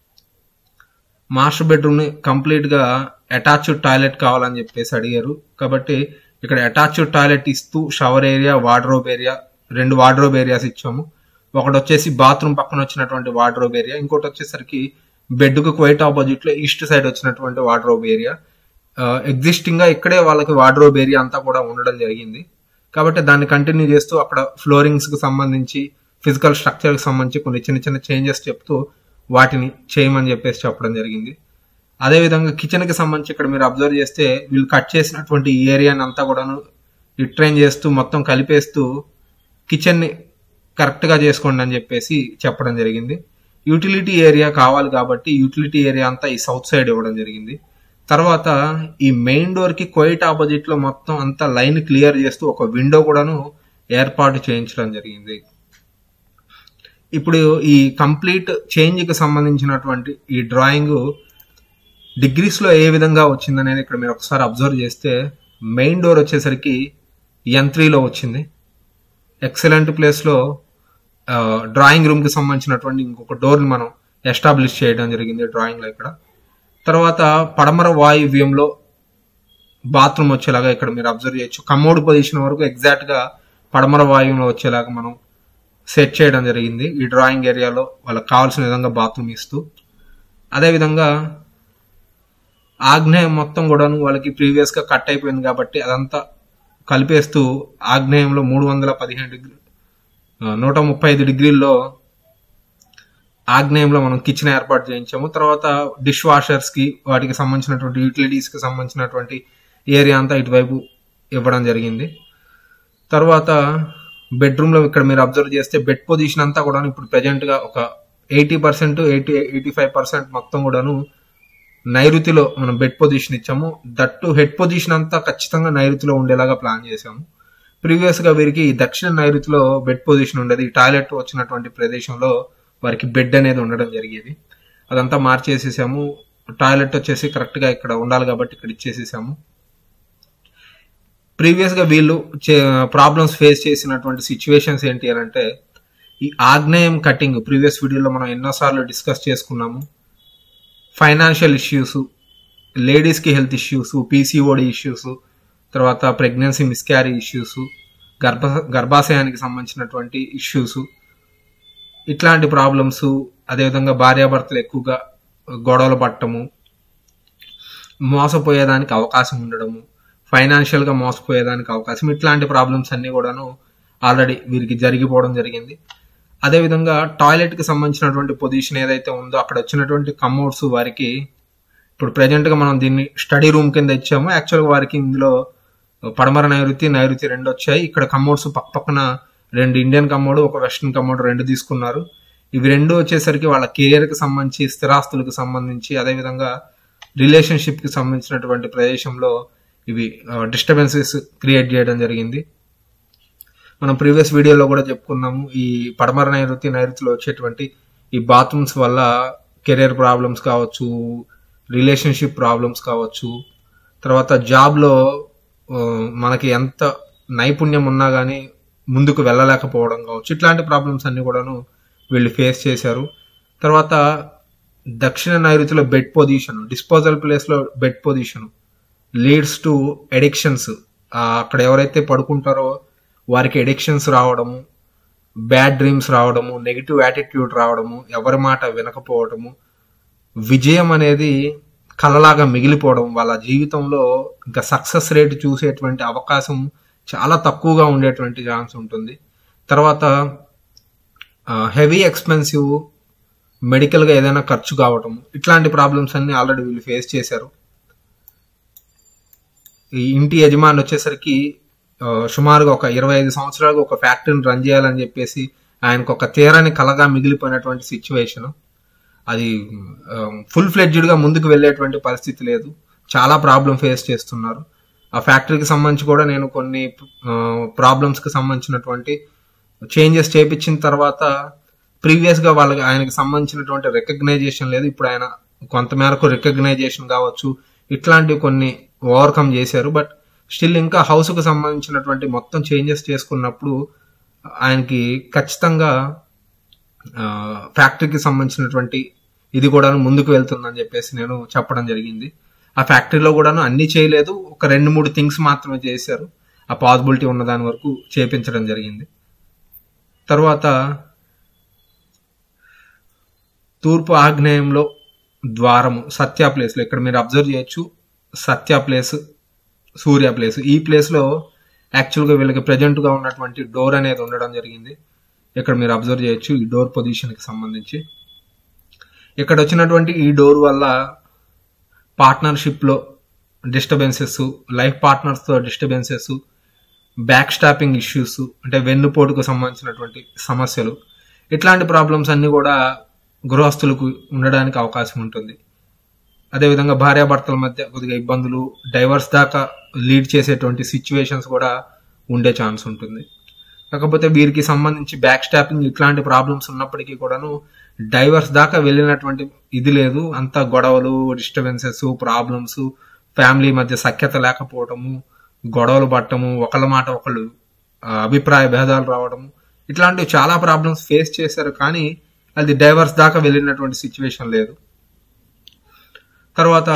మాస్టర్ బెడ్రూమ్ ని కంప్లీట్ గా అటాచ్డ్ టాయిలెట్ కావాలని చెప్పేసి అడిగారు కాబట్టి ఇక్కడ అటాచ్డ్ టాయిలెట్ ఇస్తూ షవర్ ఏరియా వార్డ్రోబ్ ఏరియా రెండు వార్డ్రోబ్ ఏరియాస్ ఇచ్చాము ఒకటి వచ్చేసి బాత్రూమ్ పక్కన వచ్చినటువంటి వార్డ్రోబ్ ఏరియా ఇంకోటి వచ్చేసరికి బెడ్ కు క్వైట్ ఆపోజిట్ లో ఈస్ట్ సైడ్ వచ్చినటువంటి వార్డ్రోబ్ ఏరియా ఎగ్జిస్టింగ్ గా ఇక్కడే వాళ్ళకి వార్డ్రోబ్ ఏరియా అంతా కూడా ఉండడం జరిగింది కాబట్టి దాన్ని కంటిన్యూ చేస్తూ అక్కడ ఫ్లోరింగ్స్ కు సంబంధించి ఫిజికల్ స్ట్రక్చర్ కి సంబంధించి కొన్ని చిన్న చిన్న చేంజెస్ చెప్తూ వాటిని చేయమని చెప్పేసి చెప్పడం జరిగింది అదేవిధంగా కిచెన్ కి సంబంధించి ఇక్కడ మీరు అబ్జర్వ్ చేస్తే వీళ్ళు కట్ చేసినటువంటి ఈ ఏరియాని అంతా కూడాను రిట్రైన్ చేస్తూ మొత్తం కలిపేస్తూ కిచెన్ ని కరెక్ట్ గా చేసుకోండి అని చెప్పేసి చెప్పడం జరిగింది యూటిలిటీ ఏరియా కావాలి కాబట్టి యూటిలిటీ ఏరియా అంతా ఈ సౌత్ సైడ్ ఇవ్వడం జరిగింది తర్వాత ఈ మెయిన్ డోర్ కి క్వైట్ ఆపోజిట్ లో మొత్తం అంతా లైన్ క్లియర్ చేస్తూ ఒక విండో కూడాను ఏర్పాటు చేయించడం జరిగింది ఇప్పుడు ఈ కంప్లీట్ చేంజ్ కి సంబంధించినటువంటి ఈ డ్రాయింగ్ డిగ్రీస్ లో ఏ విధంగా వచ్చిందనేది ఇక్కడ మీరు ఒకసారి అబ్జర్వ్ చేస్తే మెయిన్ డోర్ వచ్చేసరికి ఎన్ త్రీలో వచ్చింది ఎక్సలెంట్ ప్లేస్ లో డ్రాయింగ్ రూమ్ కి సంబంధించినటువంటి ఇంకొక డోర్ ని మనం ఎస్టాబ్లిష్ చేయడం జరిగింది డ్రాయింగ్ లో ఇక్కడ తర్వాత పడమర వాయువ్యంలో బాత్రూమ్ వచ్చేలాగా ఇక్కడ మీరు అబ్జర్వ్ చేయొచ్చు కమోడ్ పొజిషన్ వరకు ఎగ్జాక్ట్ గా పడమర వాయువులో వచ్చేలాగా మనం సెట్ చేయడం జరిగింది ఈ డ్రాయింగ్ ఏరియాలో వాళ్ళకి కావాల్సిన విధంగా బాత్రూమ్ ఇస్తూ అదేవిధంగా ఆగ్నేయం మొత్తం కూడాను వాళ్ళకి ప్రీవియస్ గా కట్ అయిపోయింది కాబట్టి అదంతా కలిపేస్తూ ఆగ్నేయంలో మూడు వందల పదిహేను డిగ్రీ నూట ముప్పై ఐదు డిగ్రీల్లో ఆగ్నేయంలో మనం కిచెన్ ఏర్పాటు చేయించాము తర్వాత డిష్ వాషర్స్ కి వాటికి సంబంధించినటువంటి యూటిలిటీస్ కి సంబంధించినటువంటి ఏరియా అంతా ఇటువైపు ఇవ్వడం జరిగింది తర్వాత బెడ్రూమ్ లో ఇక్కడ మీరు అబ్జర్వ్ చేస్తే బెడ్ పొజిషన్ అంతా కూడా ఇప్పుడు ప్రెజెంట్ గా ఒక eighty percent eighty eighty five percent మొత్తం కూడాను నైరుతిలో మనం బెడ్ పొజిషన్ ఇచ్చాము దట్టు హెడ్ పొజిషన్ అంతా ఖచ్చితంగా నైరుతిలో ఉండేలాగా ప్లాన్ చేసాము ప్రీవియస్ గా వీరికి దక్షిణ నైరుతిలో బెడ్ పొజిషన్ ఉండేది టాయిలెట్ వచ్చినటువంటి ప్రదేశంలో వారికి బెడ్ అనేది ఉండడం జరిగేది అదంతా మార్చేసేసాము టాయిలెట్ వచ్చేసి కరెక్ట్ గా ఇక్కడ ఉండాలి కాబట్టి ఇక్కడ ఇచ్చేసేసాము ప్రీవియస్ గా వీళ్ళు ప్రాబ్లమ్స్ ఫేస్ చేసినటువంటి సిచ్యువేషన్స్ ఏంటి అని అంటే ఈ ఆగ్నేయం కటింగ్ ప్రీవియస్ వీడియోలో మనం ఎన్నోసార్లు డిస్కస్ చేసుకున్నాము ఫైనాన్షియల్ ఇష్యూస్ లేడీస్ కి హెల్త్ ఇష్యూస్ పీసీఓడి ఇష్యూస్ తర్వాత ప్రెగ్నెన్సీ మిస్క్యారీ ఇష్యూస్ గర్భ గర్భాశయానికి సంబంధించినటువంటి ఇష్యూస్ ఇట్లాంటి ప్రాబ్లమ్స్ అదేవిధంగా భార్యాభర్తలు ఎక్కువగా గొడవలు పట్టము మోసపోయేదానికి అవకాశం ఉండడము ఫైనాన్షియల్ గా మోసపోయేదానికి అవకాశం ఇట్లాంటి ప్రాబ్లమ్స్ అన్ని కూడాను ఆల్రెడీ వీరికి జరిగిపోవడం జరిగింది అదేవిధంగా టాయిలెట్ కి సంబంధించినటువంటి పొజిషన్ ఏదైతే ఉందో అక్కడ వచ్చినటువంటి కమోడ్స్ వారికి ఇప్పుడు ప్రెజెంట్ గా మనం దీన్ని స్టడీ రూమ్ కింద ఇచ్చాము యాక్చువల్ గా వారికి ఇందులో పడమర నైరుతి నైరుతి రెండు వచ్చాయి ఇక్కడ కమోడ్స్ పక్క పక్కన రెండు ఇండియన్ కమోడ్ ఒక వెస్ట్రన్ కమోడ్ రెండు తీసుకున్నారు ఇవి రెండు వచ్చేసరికి వాళ్ళ కెరియర్ కి సంబంధించి స్థిరాస్తులకు సంబంధించి అదేవిధంగా రిలేషన్షిప్ కి సంబంధించినటువంటి ప్రదేశంలో ఇవి డిస్టర్బెన్సెస్ క్రియేట్ చేయడం జరిగింది మనం ప్రీవియస్ వీడియోలో కూడా చెప్పుకున్నాము ఈ పడమర నైరుతి నైరుతిలో వచ్చేటువంటి ఈ బాత్రూమ్స్ వల్ల కెరీర్ ప్రాబ్లమ్స్ కావచ్చు రిలేషన్షిప్ ప్రాబ్లమ్స్ కావచ్చు తర్వాత జాబ్లో మనకి ఎంత నైపుణ్యం ఉన్నా కానీ ముందుకు వెళ్ళలేకపోవడం కావచ్చు ఇట్లాంటి ప్రాబ్లమ్స్ అన్ని కూడాను వీళ్ళు ఫేస్ చేశారు తర్వాత దక్షిణ నైరుతిలో బెడ్ పొజిషన్ డిస్పోజల్ ప్లేస్లో bed position leads to addictions అక్కడ ఎవరైతే పడుకుంటారో వారికి ఎడిక్షన్స్ రావడము బ్యాడ్ డ్రీమ్స్ రావడము నెగిటివ్ యాటిట్యూడ్ రావడము ఎవరి మాట వినకపోవడము విజయం అనేది కలలాగా మిగిలిపోవడం వాళ్ళ జీవితంలో ఇంకా సక్సెస్ రేట్ చూసేటువంటి అవకాశం చాలా తక్కువగా ఉండేటువంటి ఛాన్స్ ఉంటుంది తర్వాత హెవీ ఎక్స్పెన్సివ్ మెడికల్గా ఏదైనా ఖర్చు కావటం ఇట్లాంటి ప్రాబ్లమ్స్ అన్ని ఆల్రెడీ వీళ్ళు ఫేస్ చేశారు ఈ ఇంటి యజమాని వచ్చేసరికి సుమారుగా ఒక ఇరవై ఐదు సంవత్సరాలుగా ఒక ఫ్యాక్టరీని రన్ చేయాలని చెప్పేసి ఆయనకు ఒక తీరాని కలగా మిగిలిపోయినటువంటి సిచ్యువేషన్ అది ఫుల్ ఫ్లెడ్జ్డ్గా ముందుకు వెళ్ళేటువంటి పరిస్థితి లేదు చాలా ప్రాబ్లం ఫేస్ చేస్తున్నారు ఆ ఫ్యాక్టరీకి సంబంధించి కూడా నేను కొన్ని ప్రాబ్లమ్స్కి సంబంధించినటువంటి చేంజెస్ చేపించిన తర్వాత ప్రీవియస్గా వాళ్ళకి ఆయనకి సంబంధించినటువంటి రికగ్నైజేషన్ లేదు ఇప్పుడు ఆయన కొంతమేరకు రికగ్నైజేషన్ కావచ్చు ఇట్లాంటివి కొన్ని ఓవర్కమ్ చేశారు బట్ స్టిల్ ఇంకా హౌస్కు సంబంధించినటువంటి మొత్తం చేంజెస్ చేసుకున్నప్పుడు ఆయనకి ఖచ్చితంగా ఫ్యాక్టరీకి సంబంధించినటువంటి ఇది కూడా ముందుకు వెళ్తుందని చెప్పేసి నేను చెప్పడం జరిగింది ఆ ఫ్యాక్టరీలో కూడాను అన్ని చేయలేదు ఒక రెండు మూడు థింగ్స్ మాత్రమే చేశారు ఆ పాసిబిలిటీ ఉన్న దాని వరకు చేపించడం జరిగింది తర్వాత తూర్పు ఆగ్నేయంలో ద్వారము సత్య ప్లేస్లో ఇక్కడ మీరు అబ్జర్వ్ చేయొచ్చు సత్య ప్లేస్ సూర్య ప్లేస్ ఈ ప్లేస్లో యాక్చువల్గా వీళ్ళకి ప్రజెంట్గా ఉన్నటువంటి డోర్ అనేది ఉండడం జరిగింది ఇక్కడ మీరు అబ్జర్వ్ చేయొచ్చు ఈ డోర్ పొజిషన్కి సంబంధించి ఇక్కడ వచ్చినటువంటి ఈ డోర్ వల్ల పార్ట్నర్షిప్లో డిస్టర్బెన్సెస్ లైఫ్ పార్ట్నర్స్తో డిస్టర్బెన్సెస్ బ్యాక్ స్టాపింగ్ ఇష్యూస్ అంటే వెన్నుపోటుకు సంబంధించినటువంటి సమస్యలు ఇట్లాంటి ప్రాబ్లమ్స్ అన్నీ కూడా గృహస్థులకు ఉండడానికి అవకాశం ఉంటుంది అదేవిధంగా భార్యాభర్తల మధ్య కొద్దిగా ఇబ్బందులు డైవర్స్ దాకా లీడ్ చేసేటువంటి సిచ్యువేషన్స్ కూడా ఉండే ఛాన్స్ ఉంటుంది కాకపోతే వీరికి సంబంధించి బ్యాక్ స్టాపింగ్ ఇట్లాంటి ప్రాబ్లమ్స్ ఉన్నప్పటికీ కూడాను డైవర్స్ దాకా వెళ్ళినటువంటి ఇది లేదు అంత గొడవలు డిస్టర్బెన్సెస్ ప్రాబ్లమ్స్ ఫ్యామిలీ మధ్య సఖ్యత లేకపోవడము గొడవలు పట్టము ఒకళ్ళ మాట ఒకళ్ళు అభిప్రాయ భేదాలు రావడము ఇట్లాంటివి చాలా ప్రాబ్లమ్స్ ఫేస్ చేశారు కానీ అది డైవర్స్ దాకా వెళ్ళినటువంటి సిచ్యువేషన్ లేదు తర్వాత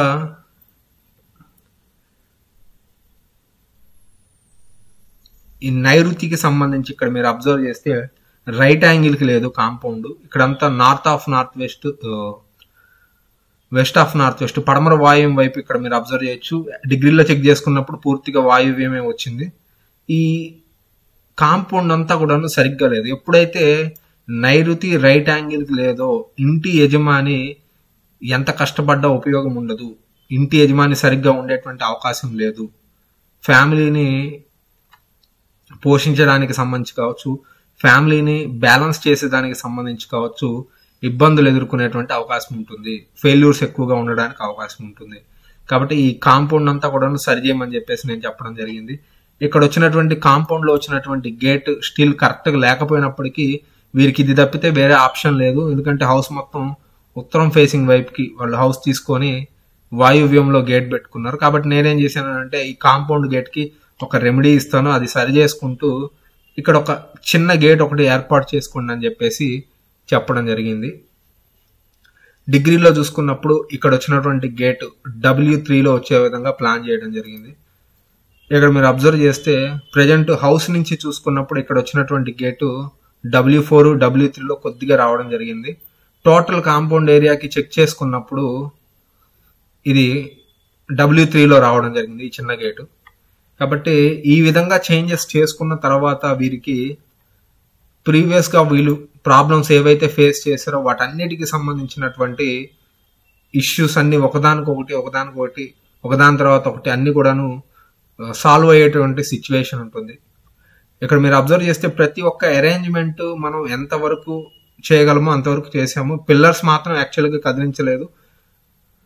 ఈ నైరుతికి సంబంధించి ఇక్కడ మీరు అబ్జర్వ్ చేస్తే రైట్ యాంగిల్కి లేదు కాంపౌండ్ ఇక్కడంతా north of north west west of north west పడమర వాయువ్యం వైపు ఇక్కడ మీరు అబ్జర్వ్ చేయొచ్చు డిగ్రీలో చెక్ చేసుకున్నప్పుడు పూర్తిగా వాయువ్యమే వచ్చింది ఈ కాంపౌండ్ అంతా కూడా సరిగ్గా లేదు ఎప్పుడైతే నైరుతి రైట్ యాంగిల్కి లేదో ఇంటి యజమాని ఎంత కష్టపడ్డా ఉపయోగం ఉండదు ఇంటి యజమాని సరిగ్గా ఉండేటువంటి అవకాశం లేదు ఫ్యామిలీని పోషించడానికి సంబంధించి కావచ్చు ఫ్యామిలీని బ్యాలెన్స్ చేసేదానికి సంబంధించి కావచ్చు ఇబ్బందులు ఎదుర్కొనేటువంటి అవకాశం ఉంటుంది ఫెయిల్యూర్స్ ఎక్కువగా ఉండడానికి అవకాశం ఉంటుంది కాబట్టి ఈ కాంపౌండ్ అంతా కూడా సరి చేయమని చెప్పేసి నేను చెప్పడం జరిగింది ఇక్కడ వచ్చినటువంటి కాంపౌండ్ లో వచ్చినటువంటి గేట్ స్టిల్ కరెక్ట్ గా లేకపోయినప్పటికీ వీరికి ఇది తప్పితే వేరే ఆప్షన్ లేదు ఎందుకంటే హౌస్ మొత్తం ఉత్తరం ఫేసింగ్ వైపుకి వాళ్ళు హౌస్ తీసుకొని వాయువ్యంలో గేట్ పెట్టుకున్నారు కాబట్టి నేనేం చేశానంటే ఈ కాంపౌండ్ గేట్ కి ఒక రెమెడీ ఇస్తాను అది సరి చేసుకుంటూ ఇక్కడ ఒక చిన్న గేట్ ఒకటి ఏర్పాటు చేసుకోండి అని చెప్పేసి చెప్పడం జరిగింది డిగ్రీలో చూసుకున్నప్పుడు ఇక్కడ వచ్చినటువంటి గేట్ డబ్ల్యూ త్రీలో వచ్చే విధంగా ప్లాన్ చేయడం జరిగింది ఇక్కడ మీరు అబ్జర్వ్ చేస్తే ప్రజెంట్ హౌస్ నుంచి చూసుకున్నప్పుడు ఇక్కడ వచ్చినటువంటి గేటు డబ్ల్యూ ఫోర్ డబ్ల్యూ త్రీలో కొద్దిగా రావడం జరిగింది టోటల్ కాంపౌండ్ ఏరియాకి చెక్ చేసుకున్నప్పుడు ఇది డబ్ల్యూ త్రీలో రావడం జరిగింది ఈ చిన్న గేటు కాబట్టి ఈ విధంగా చేంజెస్ చేసుకున్న తర్వాత వీరికి ప్రీవియస్గా వీళ్ళు ప్రాబ్లమ్స్ ఏవైతే ఫేస్ చేశారో వాటన్నిటికి సంబంధించినటువంటి ఇష్యూస్ అన్ని ఒకదానికొకటి ఒకదానికొకటి ఒకదాని తర్వాత ఒకటి అన్ని కూడాను సాల్వ్ అయ్యేటువంటి సిచ్యువేషన్ ఉంటుంది ఇక్కడ మీరు అబ్జర్వ్ చేస్తే ప్రతి ఒక్క అరేంజ్మెంట్ మనం ఎంతవరకు చేయగలమో అంతవరకు చేసాము పిల్లర్స్ మాత్రం యాక్చువల్గా కదిలించలేదు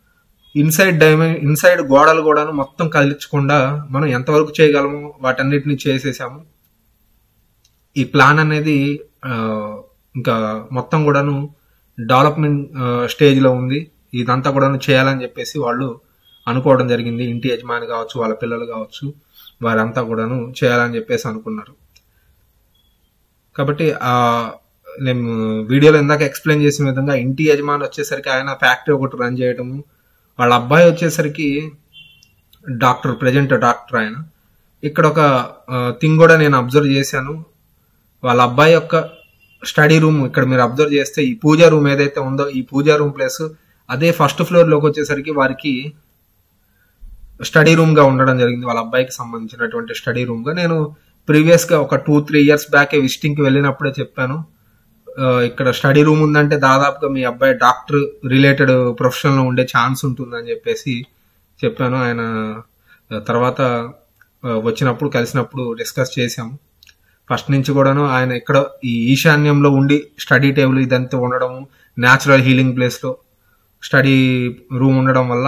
ఇన్సైడ్ డైమె ఇన్సైడ్ గోడలు కూడాను మొత్తం కదిలించకుండా మనం ఎంతవరకు చేయగలము వాటన్నిటిని చేసేసాము ఈ ప్లాన్ అనేది ఆ, ఇంకా మొత్తం కూడాను డెవలప్మెంట్ స్టేజ్ లో ఉంది ఇదంతా కూడాను చేయాలని చెప్పేసి వాళ్ళు అనుకోవడం జరిగింది ఇంటి యజమాని కావచ్చు వాళ్ళ పిల్లలు కావచ్చు వారంతా కూడాను చేయాలని చెప్పేసి అనుకున్నారు కాబట్టి ఆ నేను వీడియోలో ఇందాక ఎక్స్ప్లెయిన్ చేసిన విధంగా ఇంటి యజమాని వచ్చేసరికి ఆయన ఫ్యాక్టరీ ఒకటి రన్ చేయడము వాళ్ళ అబ్బాయి వచ్చేసరికి డాక్టర్ ప్రజెంట్ డాక్టర్ ఆయన ఇక్కడ ఒక థింగ్ కూడా నేను అబ్జర్వ్ చేశాను వాళ్ళ అబ్బాయి యొక్క స్టడీ రూమ్ ఇక్కడ మీరు అబ్జర్వ్ చేస్తే ఈ పూజా రూమ్ ఏదైతే ఉందో ఈ పూజా రూమ్ ప్లేస్ అదే ఫస్ట్ ఫ్లోర్ లోకి వచ్చేసరికి వారికి స్టడీ రూమ్ గా ఉండడం జరిగింది వాళ్ళ అబ్బాయికి సంబంధించినటువంటి స్టడీ రూమ్ గా నేను ప్రీవియస్ గా ఒక two three years back visiting కి వెళ్ళినప్పుడే చెప్పాను ఆ, ఇక్కడ స్టడీ రూమ్ ఉందంటే దాదాపుగా మీ అబ్బాయి డాక్టర్ రిలేటెడ్ ప్రొఫెషన్ లో ఉండే ఛాన్స్ ఉంటుందని చెప్పేసి చెప్పాను ఆయన ఆ, తర్వాత ఆ, వచ్చినప్పుడు కలిసినప్పుడు డిస్కస్ చేశాము ఫస్ట్ నుంచి కూడాను ఆయన ఇక్కడ ఈ ఈశాన్యంలో ఉండి స్టడీ టేబుల్ ఇదంతా ఉండడం న్యాచురల్ హీలింగ్ ప్లేస్ లో స్టడీ రూమ్ ఉండడం వల్ల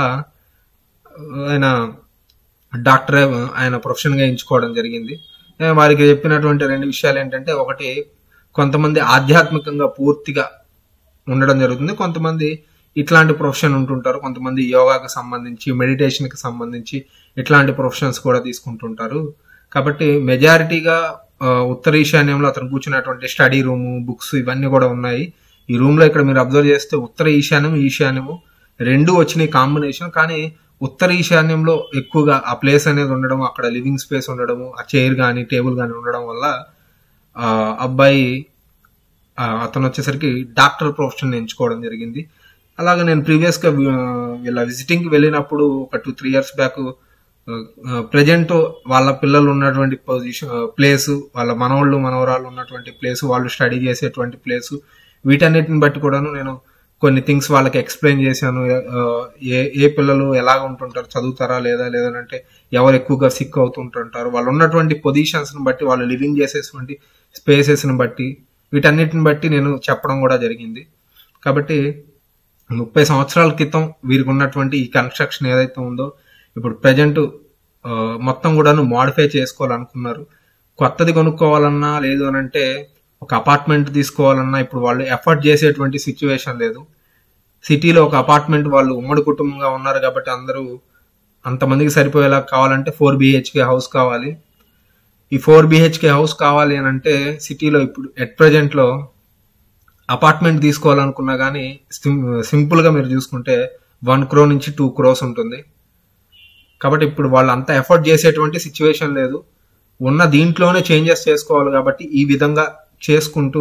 ఆయన డాక్టర్ ఆయన ప్రొఫెషన్ గా ఎంచుకోవడం జరిగింది ఏ, వారికి చెప్పినటువంటి రెండు విషయాలు ఏంటంటే ఒకటి కొంతమంది ఆధ్యాత్మికంగా పూర్తిగా ఉండడం జరుగుతుంది కొంతమంది ఇట్లాంటి ప్రొఫెషన్ ఉంటుంటారు కొంతమంది యోగాకి సంబంధించి మెడిటేషన్ కి సంబంధించి ఇట్లాంటి ప్రొఫెషన్స్ కూడా తీసుకుంటుంటారు కాబట్టి మెజారిటీగా ఆ, ఉత్తర ఈశాన్యంలో అతను కూర్చున్నటువంటి స్టడీ రూమ్ బుక్స్ ఇవన్నీ కూడా ఉన్నాయి ఈ రూమ్ లో ఇక్కడ మీరు అబ్జర్వ్ చేస్తే ఉత్తర ఈశాన్యం ఈశాన్యము రెండు వచ్చినాయి కాంబినేషన్ కానీ ఉత్తర ఈశాన్యంలో ఎక్కువగా ఆ ప్లేస్ అనేది ఉండడం అక్కడ లివింగ్ స్పేస్ ఉండడము ఆ చైర్ కానీ టేబుల్ కానీ ఉండడం వల్ల ఆ అబ్బాయి ఆ, అతను వచ్చేసరికి డాక్టర్ ప్రొఫెషన్ ఎంచుకోవడం జరిగింది అలాగే నేను ప్రీవియస్ గా వి- వీళ్ళ విజిటింగ్ కి వెళ్ళినప్పుడు ఒక two three years back present వాళ్ళ పిల్లలు ఉన్నటువంటి పొజిషన్ ప్లేస్ వాళ్ళ మనవాళ్ళు మనవరాళ్ళు ఉన్నటువంటి ప్లేస్ వాళ్ళు స్టడీ చేసేటువంటి ప్లేస్ వీటన్నిటిని బట్టి కూడాను నేను కొన్ని థింగ్స్ వాళ్ళకి ఎక్స్ప్లెయిన్ చేశాను ఆ, ఏ ఏ పిల్లలు ఎలాగ ఉంటుంటారు చదువుతారా లేదా లేదంటే ఎవరు ఎక్కువగా సిక్ అవుతుంటుంటారు వాళ్ళు ఉన్నటువంటి పొజిషన్స్ ని బట్టి వాళ్ళు లివింగ్ చేసేటువంటి స్పేసెస్ ని బట్టి వీటన్నిటిని బట్టి నేను చెప్పడం కూడా జరిగింది కాబట్టి ముప్పై సంవత్సరాల క్రితం వీరికి ఉన్నటువంటి ఈ కన్స్ట్రక్షన్ ఏదైతే ఉందో ఇప్పుడు ప్రజెంట్ మొత్తం కూడాను మాడిఫై చేసుకోవాలనుకున్నారు కొత్తది కొనుక్కోవాలన్నా లేదు అని అంటే ఒక అపార్ట్మెంట్ తీసుకోవాలన్నా ఇప్పుడు వాళ్ళు ఎఫర్ట్ చేసేటువంటి సిచ్యువేషన్ లేదు సిటీలో ఒక అపార్ట్మెంట్ వాళ్ళు ఉమ్మడి కుటుంబంగా ఉన్నారు కాబట్టి అందరూ అంతమందికి సరిపోయేలా కావాలంటే ఫోర్ బిహెచ్కే హౌస్ కావాలి ఈ ఫోర్ బిహెచ్కే హౌస్ కావాలి అని అంటే సిటీలో ఇప్పుడు ఎట్ ప్రజెంట్ లో అపార్ట్మెంట్ తీసుకోవాలనుకున్నా కానీ సింపుల్ గా మీరు చూసుకుంటే వన్ క్రో నుంచి టూ క్రోస్ ఉంటుంది కాబట్టి ఇప్పుడు వాళ్ళు అంత ఎఫర్ట్ చేసేటువంటి సిచ్యువేషన్ లేదు ఉన్న దీంట్లోనే చేంజెస్ చేసుకోవాలి కాబట్టి ఈ విధంగా చేసుకుంటూ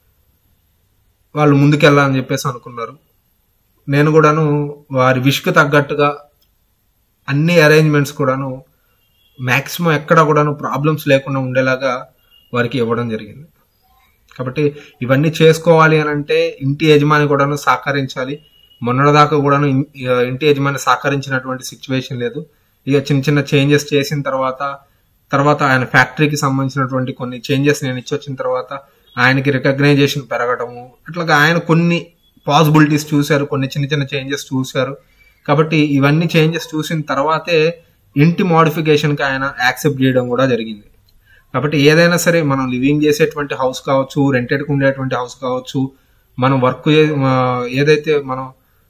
వాళ్ళు ముందుకెళ్ళాలని చెప్పేసి అనుకున్నారు నేను కూడాను వారి విష్కు తగ్గట్టుగా అన్ని అరేంజ్మెంట్స్ కూడాను మాక్సిమం ఎక్కడ కూడాను ప్రాబ్లమ్స్ లేకుండా ఉండేలాగా వారికి ఇవ్వడం జరిగింది కాబట్టి ఇవన్నీ చేసుకోవాలి అని అంటే ఇంటి యజమాని కూడాను సహకరించాలి మొన్నటిదాకా కూడాను ఇన్- ఇంటి యజమాని సహకరించినటువంటి సిచ్యువేషన్ లేదు ఇక చిన్న చిన్న చేంజెస్ చేసిన తర్వాత తర్వాత ఆయన ఫ్యాక్టరీకి సంబంధించినటువంటి కొన్ని చేంజెస్ నేను ఇచ్చొచ్చిన తర్వాత ఆయనకి రికగ్నైజేషన్ పెరగడము అట్లాగా ఆయన కొన్ని పాసిబిలిటీస్ చూశారు కొన్ని చిన్న చిన్న చేంజెస్ చూశారు కాబట్టి ఇవన్నీ చేంజెస్ చూసిన తర్వాతే ఇంటి మోడిఫికేషన్ కి ఆయన యాక్సెప్ట్ చేయడం కూడా జరిగింది కాబట్టి ఏదైనా సరే మనం లివింగ్ చేసేటువంటి హౌస్ కావచ్చు రెంటెడ్ కు ఉండేటువంటి హౌస్ కావచ్చు మనం వర్క్ ఏదైతే మనం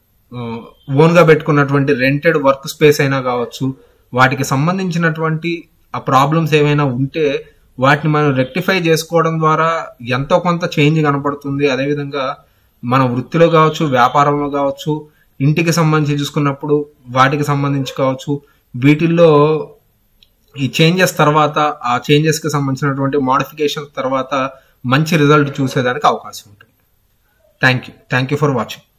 ఓన్ గా పెట్టుకున్నటువంటి రెంటెడ్ వర్క్ స్పేస్ అయినా కావచ్చు వాటికి సంబంధించినటువంటి ఆ ప్రాబ్లమ్స్ ఏమైనా ఉంటే వాటిని మనం రెక్టిఫై చేసుకోవడం ద్వారా ఎంతో కొంత చేంజ్ కనపడుతుంది అదేవిధంగా మన వృత్తిలో కావచ్చు వ్యాపారంలో కావచ్చు ఇంటికి సంబంధించి చూసుకున్నప్పుడు వాటికి సంబంధించి కావచ్చు వీటిల్లో ఈ చేంజెస్ తర్వాత ఆ చేంజెస్ కి సంబంధించినటువంటి మోడిఫికేషన్ తర్వాత మంచి రిజల్ట్ చూసేదానికి అవకాశం ఉంటుంది thank you thank you for watching